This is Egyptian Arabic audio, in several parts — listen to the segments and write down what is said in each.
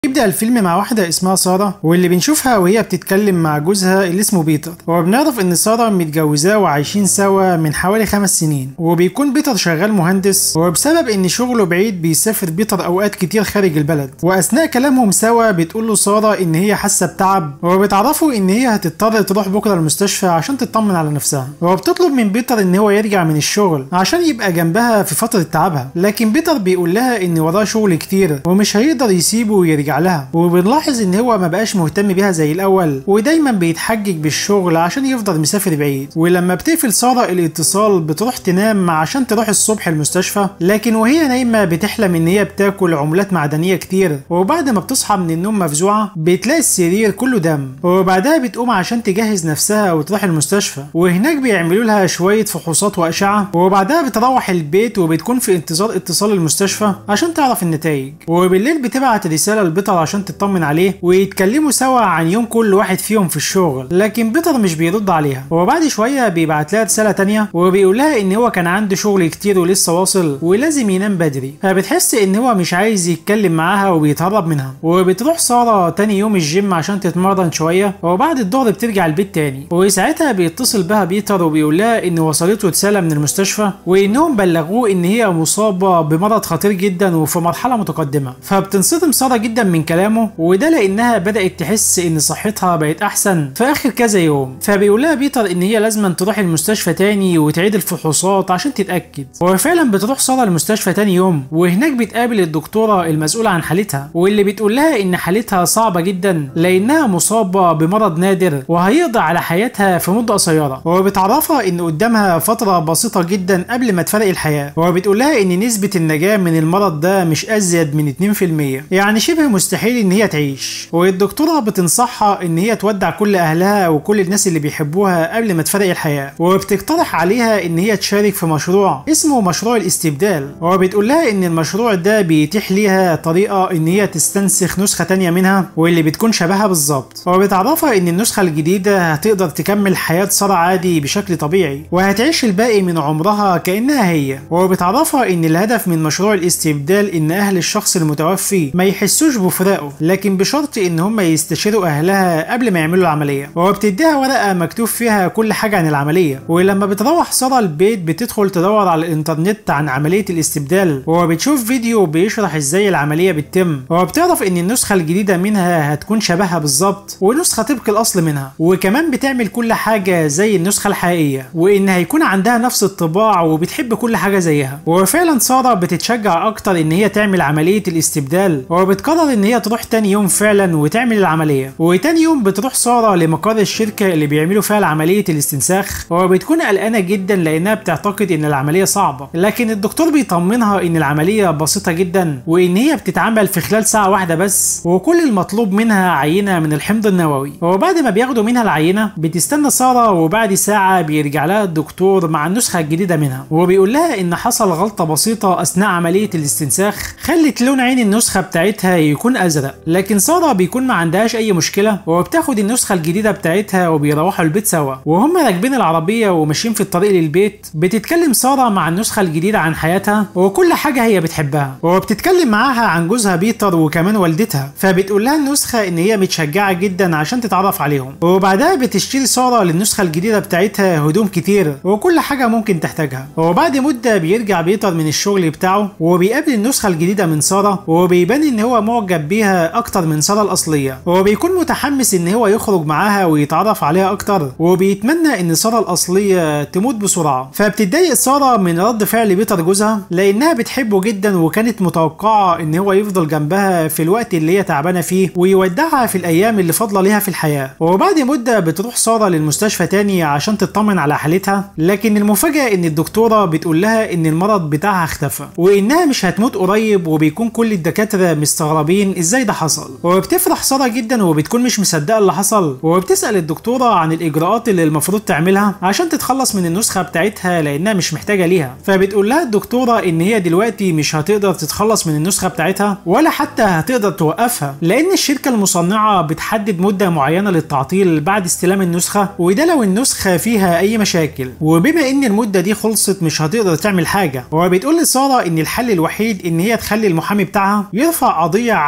يبدأ الفيلم مع واحدة اسمها سارة واللي بنشوفها وهي بتتكلم مع جوزها اللي اسمه بيتر وبنعرف ان سارة متجوزاه وعايشين سوا من حوالي خمس سنين وبيكون بيتر شغال مهندس وبسبب ان شغله بعيد بيسافر بيتر اوقات كتير خارج البلد واثناء كلامهم سوا بتقول له سارة ان هي حاسة بتعب وبتعرفه ان هي هتضطر تروح بكرة المستشفى عشان تطمن على نفسها وبتطلب من بيتر ان هو يرجع من الشغل عشان يبقى جنبها في فترة تعبها لكن بيتر بيقول لها ان وراه شغل كتير ومش هيقدر يسيبه ويرجع لها وبنلاحظ ان هو ما بقاش مهتم بيها زي الاول ودايما بيتحجج بالشغل عشان يفضل مسافر بعيد ولما بتقفل ساره الاتصال بتروح تنام عشان تروح الصبح المستشفى لكن وهي نايمه بتحلم ان هي بتاكل عملات معدنيه كتير وبعد ما بتصحى من النوم مفزوعه بتلاقي السرير كله دم وبعدها بتقوم عشان تجهز نفسها وتروح المستشفى وهناك بيعملوا لها شويه فحوصات واشعه وبعدها بتروح البيت وبتكون في انتظار اتصال المستشفى عشان تعرف النتائج وبالليل بتبعت رساله لبيتر عشان تطمن عليه ويتكلموا سوا عن يوم كل واحد فيهم في الشغل لكن بيتر مش بيرد عليها وبعد شويه بيبعت لها رساله تانية وبيقول لها ان هو كان عنده شغل كتير ولسه واصل ولازم ينام بدري فبتحس ان هو مش عايز يتكلم معاها وبيتهرب منها وبتروح ساره تاني يوم الجيم عشان تتمرن شويه وبعد الظهر بترجع البيت تاني وساعتها بيتصل بها بيتر وبيقول لها ان وصلته رساله من المستشفى وانهم بلغوه ان هي مصابه بمرض خطير جدا وفي مرحله متقدمه فبتنصدم ساره جدا من كلامه وده لانها بدات تحس ان صحتها بقت احسن في اخر كذا يوم فبيقول لها بيتر ان هي لازم تروح المستشفى تاني وتعيد الفحوصات عشان تتاكد وفعلا بتروح ساره المستشفى تاني يوم وهناك بتقابل الدكتوره المسؤوله عن حالتها واللي بتقول لها ان حالتها صعبه جدا لانها مصابه بمرض نادر وهيقضي على حياتها في مده قصيره وبتعرفها ان قدامها فتره بسيطه جدا قبل ما تفرق الحياه وبتقول لها ان نسبه النجاه من المرض ده مش ازيد من 2% يعني شبه مستحيل ان هي تعيش والدكتوره بتنصحها ان هي تودع كل اهلها وكل الناس اللي بيحبوها قبل ما تفرق الحياه وبتقترح عليها ان هي تشارك في مشروع اسمه مشروع الاستبدال وبتقول لها ان المشروع ده بيتيح ليها طريقه ان هي تستنسخ نسخه تانية منها واللي بتكون شبهها بالظبط وبتعرفها ان النسخه الجديده هتقدر تكمل حياه ساره عادي بشكل طبيعي وهتعيش الباقي من عمرها كانها هي وبتعرفها ان الهدف من مشروع الاستبدال ان اهل الشخص المتوفي ما يحسوش بفراقه لكن بشرط ان هم يستشيروا اهلها قبل ما يعملوا العمليه وبتديها ورقه مكتوب فيها كل حاجه عن العمليه ولما بتروح ساره البيت بتدخل تدور على الانترنت عن عمليه الاستبدال وبتشوف فيديو بيشرح ازاي العمليه بتتم وبتعرف ان النسخه الجديده منها هتكون شبهها بالظبط ونسخه طبق الاصل منها وكمان بتعمل كل حاجه زي النسخه الحقيقيه وان هيكون عندها نفس الطباع وبتحب كل حاجه زيها وفعلا ساره بتتشجع اكتر ان هي تعمل عمليه الاستبدال وبتقرر ان هي تروح تاني يوم فعلا وتعمل العمليه وتاني يوم بتروح ساره لمقر الشركه اللي بيعملوا فيها عمليه الاستنساخ وبتكون قلقانه جدا لانها بتعتقد ان العمليه صعبه لكن الدكتور بيطمنها ان العمليه بسيطه جدا وان هي بتتعمل في خلال ساعه واحده بس وكل المطلوب منها عينه من الحمض النووي وبعد ما بياخدوا منها العينه بتستنى ساره وبعد ساعه بيرجع لها الدكتور مع النسخه الجديده منها وبيقول لها ان حصل غلطه بسيطه اثناء عمليه الاستنساخ خلت لون عين النسخه بتاعتها يكون ازرق لكن ساره بيكون ما عندهاش اي مشكله وبتاخد النسخه الجديده بتاعتها وبيروحوا البيت سوا وهم راكبين العربيه وماشيين في الطريق للبيت بتتكلم ساره مع النسخه الجديده عن حياتها وكل حاجه هي بتحبها وبتتكلم معاها عن جوزها بيتر وكمان والدتها فبتقول لها النسخه ان هي متشجعه جدا عشان تتعرف عليهم وبعدها بتشتري ساره للنسخه الجديده بتاعتها هدوم كتير وكل حاجه ممكن تحتاجها وبعد مده بيرجع بيتر من الشغل بتاعه وبيقابل النسخه الجديده من ساره وبيبان ان هو معجب بيها اكتر من ساره الاصليه وبيكون متحمس ان هو يخرج معاها ويتعرف عليها اكتر وبيتمنى ان ساره الاصليه تموت بسرعه فبتتضايق ساره من رد فعل بيتر جوزها لانها بتحبه جدا وكانت متوقعه ان هو يفضل جنبها في الوقت اللي هي تعبانه فيه ويودعها في الايام اللي فاضله ليها في الحياه وبعد مده بتروح ساره للمستشفى تاني عشان تطمن على حالتها لكن المفاجاه ان الدكتوره بتقول لها ان المرض بتاعها اختفى وانها مش هتموت قريب وبيكون كل الدكاتره مستغربين ازاي ده حصل وبتفرح ساره جدا وبتكون مش مصدقه اللي حصل وبتسال الدكتوره عن الاجراءات اللي المفروض تعملها عشان تتخلص من النسخه بتاعتها لانها مش محتاجه ليها فبتقول لها الدكتوره ان هي دلوقتي مش هتقدر تتخلص من النسخه بتاعتها ولا حتى هتقدر توقفها لان الشركه المصنعه بتحدد مده معينه للتعطيل بعد استلام النسخه وده لو النسخه فيها اي مشاكل وبما ان المده دي خلصت مش هتقدر تعمل حاجه وبتقول لساره ان الحل الوحيد ان هي تخلي المحامي بتاعها يرفع قضيه على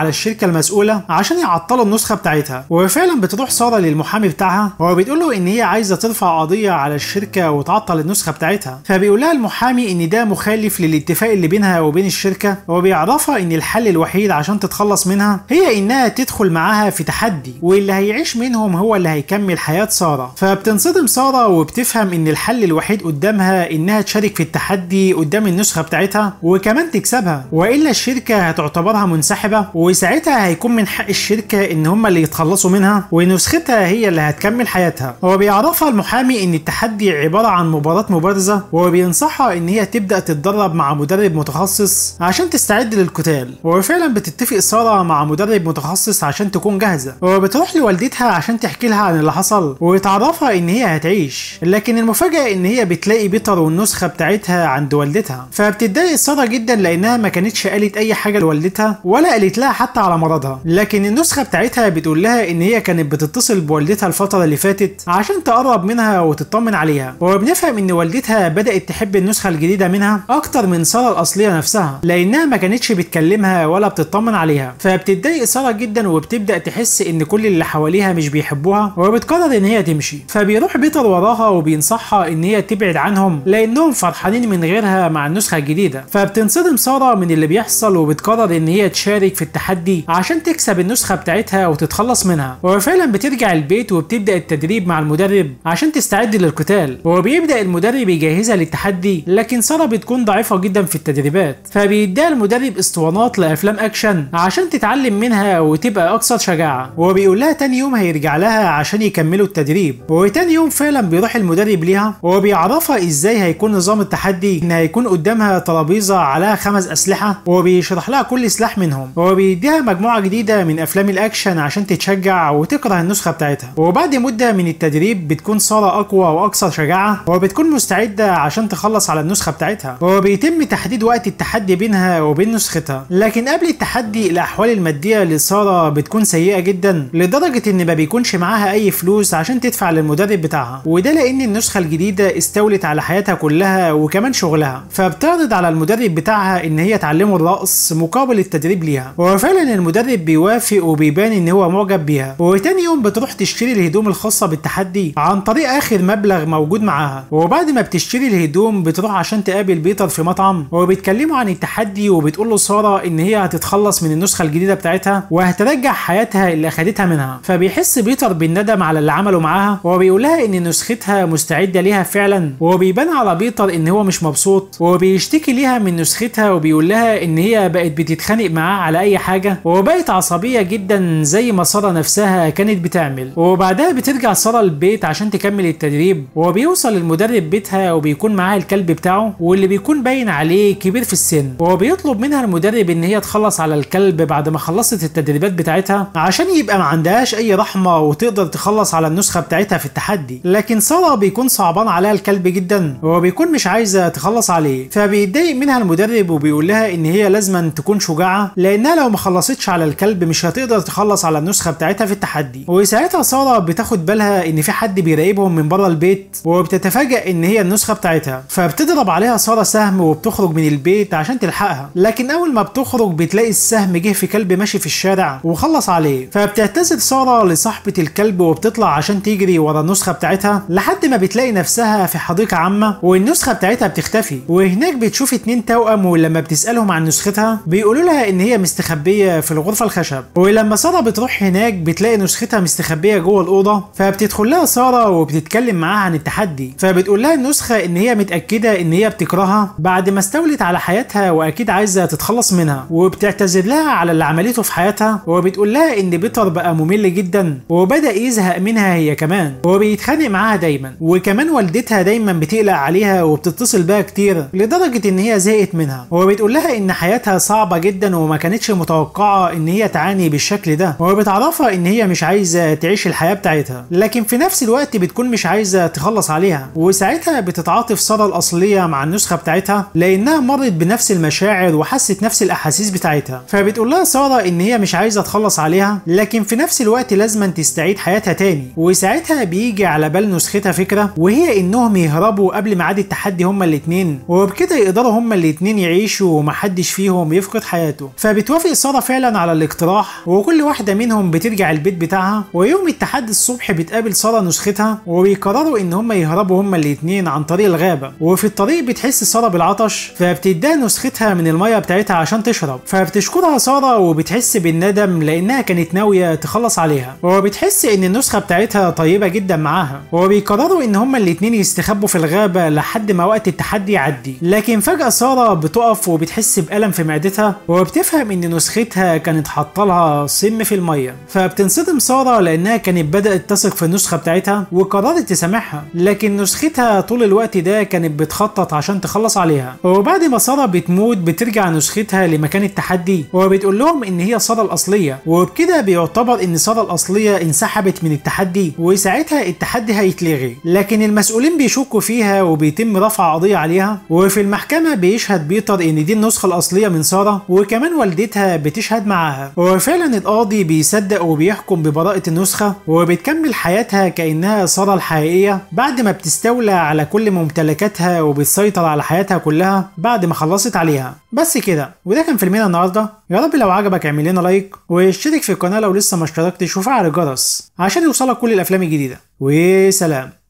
على الشركه المسؤوله عشان يعطلوا النسخه بتاعتها وفعلا بتروح ساره للمحامي بتاعها وبتقول له ان هي عايزه ترفع قضيه على الشركه وتعطل النسخه بتاعتها فبيقول لها المحامي ان ده مخالف للاتفاق اللي بينها وبين الشركه وبيعرفها ان الحل الوحيد عشان تتخلص منها هي انها تدخل معاها في تحدي واللي هيعيش منهم هو اللي هيكمل حياه ساره فبتنصدم ساره وبتفهم ان الحل الوحيد قدامها انها تشارك في التحدي قدام النسخه بتاعتها وكمان تكسبها والا الشركه هتعتبرها منسحبه وساعتها هيكون من حق الشركه ان هم اللي يتخلصوا منها ونسختها هي اللي هتكمل حياتها هو بيعرفها المحامي ان التحدي عباره عن مباراه مبارزه وبينصحها ان هي تبدا تتدرب مع مدرب متخصص عشان تستعد للقتال وفعلا بتتفق ساره مع مدرب متخصص عشان تكون جاهزه وبتروح لوالدتها عشان تحكي لها عن اللي حصل وتعرفها ان هي هتعيش لكن المفاجاه ان هي بتلاقي بيتر والنسخه بتاعتها عند والدتها فبتتضايق ساره جدا لانها ما كانتش قالت اي حاجه لوالدتها ولا قالت لها حتى على مرضها لكن النسخه بتاعتها بتقول لها ان هي كانت بتتصل بوالدتها الفتره اللي فاتت عشان تقرب منها وتطمن عليها وبنفهم ان والدتها بدات تحب النسخه الجديده منها اكتر من ساره الاصليه نفسها لانها ما كانتش بتكلمها ولا بتطمن عليها فبتتضايق ساره جدا وبتبدا تحس ان كل اللي حواليها مش بيحبوها وبتقرر ان هي تمشي فبيروح بيتر وراها وبينصحها ان هي تبعد عنهم لانهم فرحانين من غيرها مع النسخه الجديده فبتنصدم ساره من اللي بيحصل وبتقرر ان هي تشارك في التحدي عشان تكسب النسخه بتاعتها وتتخلص منها وفعلا بترجع البيت وبتبدا التدريب مع المدرب عشان تستعد للقتال وبيبدا المدرب يجهزها للتحدي لكن ساره بتكون ضعيفه جدا في التدريبات فبيديها المدرب اسطوانات لافلام اكشن عشان تتعلم منها وتبقى اكثر شجاعه وبيقول لها تاني يوم هيرجع لها عشان يكملوا التدريب وتاني يوم فعلا بيروح المدرب ليها وبيعرفها ازاي هيكون نظام التحدي ان هيكون قدامها ترابيزه عليها خمس اسلحه وبيشرح لها كل سلاح منهم وبيديها مجموعه جديده من افلام الاكشن عشان تتشجع وتكره النسخه بتاعتها وبعد مده من التدريب بتكون ساره اقوى واكثر شجاعه وبتكون مستعده عشان تخلص على النسخه بتاعتها وبيتم تحديد وقت التحدي بينها وبين نسختها لكن قبل التحدي الاحوال الماديه لساره بتكون سيئه جدا لدرجه ان ما بيكونش معاها اي فلوس عشان تدفع للمدرب بتاعها وده لان النسخه الجديده استولت على حياتها كلها وكمان شغلها فبتعرض على المدرب بتاعها ان هي تعلمه الرقص مقابل التدريب ليها وفعلا المدرب بيوافق وبيبان ان هو معجب بيها وتاني يوم بتروح تشتري الهدوم الخاصه بالتحدي عن طريق اخر مبلغ موجود معاها وبعد ما بتشتري الهدوم بتروح عشان تقابل بيتر في مطعم وبيتكلموا عن التحدي وبتقول له ساره ان هي هتتخلص من النسخه الجديده بتاعتها وهترجع حياتها اللي اخدتها منها فبيحس بيتر بالندم على اللي عمله معاها وبيقول لها ان نسختها مستعده ليها فعلا وبيبان على بيتر ان هو مش مبسوط وبيشتكي ليها من نسختها وبيقول لها ان هي بقت بتتخانق معاه على اي حاجه وبقت عصبيه جدا زي ما ساره نفسها كانت بتعمل وبعدها بترجع ساره البيت عشان تكمل التدريب وبيوصل المدرب بيتها وبيكون معاه الكلب بتاعه واللي بيكون باين عليه كبير في السن وبيطلب منها المدرب ان هي تخلص على الكلب بعد ما خلصت التدريبات بتاعتها عشان يبقى ما عندهاش اي رحمه وتقدر تخلص على النسخه بتاعتها في التحدي لكن ساره بيكون صعبان عليها الكلب جدا وبيكون مش عايزه تخلص عليه فبيتضايق منها المدرب وبيقول لها ان هي لازما تكون شجاعه لانها لو ما خلصتش على الكلب مش هتقدر تخلص على النسخه بتاعتها في التحدي وساعتها ساره بتاخد بالها ان في حد بيراقبهم من بره البيت وبتتفاجئ ان هي النسخه بتاعتها فبتضرب عليها ساره سهم وبتخرج من البيت عشان تلحقها لكن اول ما بتخرج بتلاقي السهم جه في كلب ماشي في الشارع وخلص عليه فبتعتذر ساره لصاحبه الكلب وبتطلع عشان تجري ورا النسخه بتاعتها لحد ما بتلاقي نفسها في حديقه عامه والنسخه بتاعتها بتختفي وهناك بتشوف اتنين توأم ولما بتسالهم عن نسختها بيقولوا لها ان هي مستخبيه في الغرفه الخشب ولما ساره بتروح هناك بتلاقي نسختها مستخبيه جوه الاوضه فبتدخل لها ساره وبتتكلم معاها عن التحدي فبتقول لها النسخه ان هي متاكده ان هي بتكرهها بعد ما استولت على حياتها واكيد عايزه تتخلص منها وبتعتذر لها على اللي عملته في حياتها وبتقول لها ان بيتر بقى ممل جدا وبدا يزهق منها هي كمان وبيتخانق معاها دايما وكمان والدتها دايما بتقلق عليها وبتتصل بيها كتير لدرجه ان هي زهقت منها وبتقول لها ان حياتها صعبه جدا وما كانتش متوقعه ان هي تعاني بالشكل ده وبتعرفها ان هي مش عايزه تعيش الحياه بتاعتها لكن في نفس الوقت بتكون مش عايزه تخلص عليها وساعتها بتتعاطف ساره الاصليه مع النسخه بتاعتها لانها مرت بنفس المشاعر وحست نفس الاحاسيس بتاعتها فبتقول لها ساره ان هي مش عايزه تخلص عليها لكن في نفس الوقت لازم تستعيد حياتها تاني وساعتها بيجي على بال نسختها فكره وهي انهم يهربوا قبل ميعاد التحدي هما الاتنين وبكده يقدروا هما الاتنين يعيشوا ومحدش فيهم يفقد حياته فبتوافق ساره ساره فعلا على الاقتراح وكل واحده منهم بترجع البيت بتاعها ويوم التحدي الصبح بتقابل ساره نسختها وبيقرروا ان هم يهربوا هما الاتنين عن طريق الغابه وفي الطريق بتحس ساره بالعطش فبتديها نسختها من الميه بتاعتها عشان تشرب فبتشكرها ساره وبتحس بالندم لانها كانت ناويه تخلص عليها وبتحس ان النسخه بتاعتها طيبه جدا معاها وبيقرروا ان هما الاتنين يستخبوا في الغابه لحد ما وقت التحدي يعدي لكن فجاه ساره بتقف وبتحس بالم في معدتها وبتفهم ان نسختها كانت حاطه لها سم في الميه فبتنصدم ساره لانها كانت بدات تثق في النسخه بتاعتها وقررت تسامحها لكن نسختها طول الوقت ده كانت بتخطط عشان تخلص عليها وبعد ما ساره بتموت بترجع نسختها لمكان التحدي وبتقول لهم ان هي ساره الاصليه وبكده بيعتبر ان ساره الاصليه انسحبت من التحدي وساعتها التحدي هيتلغي لكن المسؤولين بيشكوا فيها وبيتم رفع قضيه عليها وفي المحكمه بيشهد بيتر ان دي النسخه الاصليه من ساره وكمان والدتها بتشهد معاها وفعلا القاضي بيصدق وبيحكم ببراءه النسخه وبتكمل حياتها كانها ساره الحقيقيه بعد ما بتستولى على كل ممتلكاتها وبتسيطر على حياتها كلها بعد ما خلصت عليها بس كده وده كان فيلمنا النهارده يا رب لو عجبك اعمل لنا لايك واشترك في القناه لو لسه ما اشتركتش وفعل الجرس عشان يوصلك كل الافلام الجديده وسلام